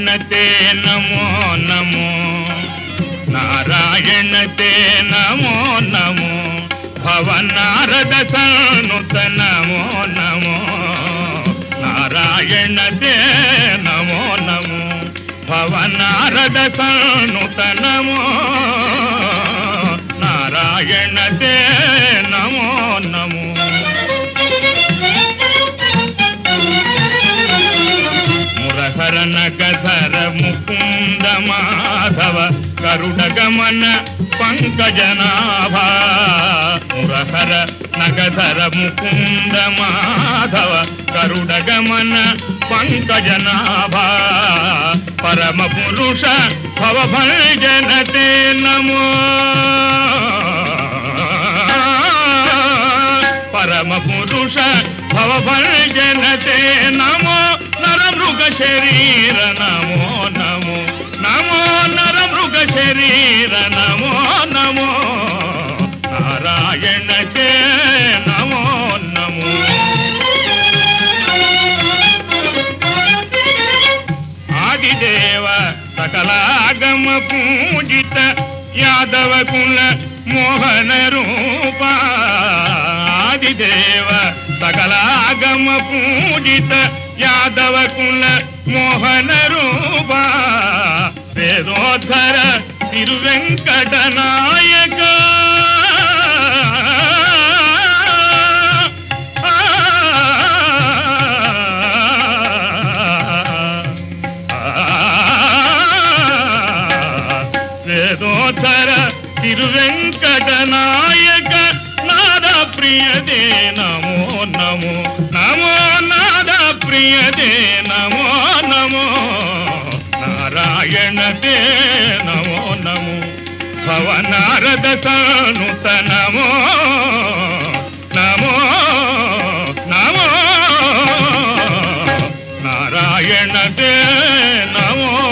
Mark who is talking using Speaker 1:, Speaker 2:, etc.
Speaker 1: ते नमो नमो नारायण ते नमो नमो भवनारद सनुत नमो नमो नारायण ते नमो नमो भवनारद सनुत नमो नारायण ते नमो नमो మురహర నగధర ముకుంద మాధవ కరుణ గమన పంకజనాభ మురహర నగధర ముకుంద మాధవ కరుణ గమన పంకజనాభ పరమ పురుష భవభంజనతే నమో పరమ పురుష భవభంజనతే నమో నరమృగ శరీర నమో నమో నమో నరమృగ శరీర నమో నమో నారాయణ కే నమో నమో ఆదిదేవ సకలాగమ పూజిత యాదవ కుల మోహన రూప ఆదిదేవ సకలాగమ పూజిత యాదవ కుల మోహన రూప వేదోద్ధర తిరువెంకట నాయక వేదోత్తర తిరువెంకట నాయక నాద ప్రియదే నమో నమో నమో నాద ప్రియదే నమో నమో నారాయణ తే నమో నమో భవనారద సనుత నమో నమో నమో నారాయణ తే నమో